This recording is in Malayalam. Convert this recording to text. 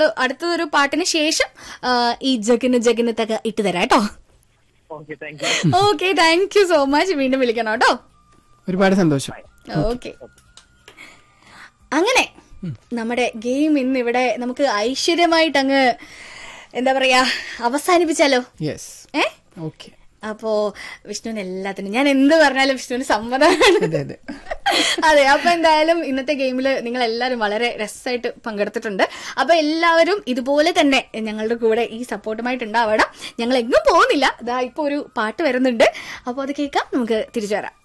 നമ്മൾ അടുത്തൊരു പാട്ടിന് ശേഷം ആ, ഈ ജഗിന് ജഗിന് തക ഇട്ട് തരാം കേട്ടോ okay thank you okay thank you so much വീണ്ടും വിളിക്കണം കേട്ടോ ഒരുപാട് സന്തോഷം ഓക്കെ അങ്ങനെ നമ്മുടെ ഗെയിം ഇന്ന് ഇവിടെ നമുക്ക് ഐശ്വര്യമായിട്ട് അങ്ങ് എന്താ പറയാ അവസാനിപ്പിച്ചാലോ യെസ് ഏ ഓക്കെ അപ്പോ വിഷ്ണുവിന് എല്ലാത്തിനും ഞാൻ എന്ത് പറഞ്ഞാലും വിഷ്ണുവിന് സമ്മതമാണ് അതെ അതെ അതെ അപ്പൊ എന്തായാലും ഇന്നത്തെ ഗെയിമിൽ നിങ്ങൾ എല്ലാവരും വളരെ രസമായിട്ട് പങ്കെടുത്തിട്ടുണ്ട് അപ്പൊ എല്ലാവരും ഇതുപോലെ തന്നെ ഞങ്ങളുടെ കൂടെ ഈ സപ്പോർട്ടുമായിട്ട് ഉണ്ടാവണം ഞങ്ങൾ എങ്ങും പോകുന്നില്ല ഇതാ ഇപ്പൊ ഒരു പാട്ട് വരുന്നുണ്ട് അപ്പൊ അത് കേൾക്കാം നമുക്ക് തിരിച്ചു വരാം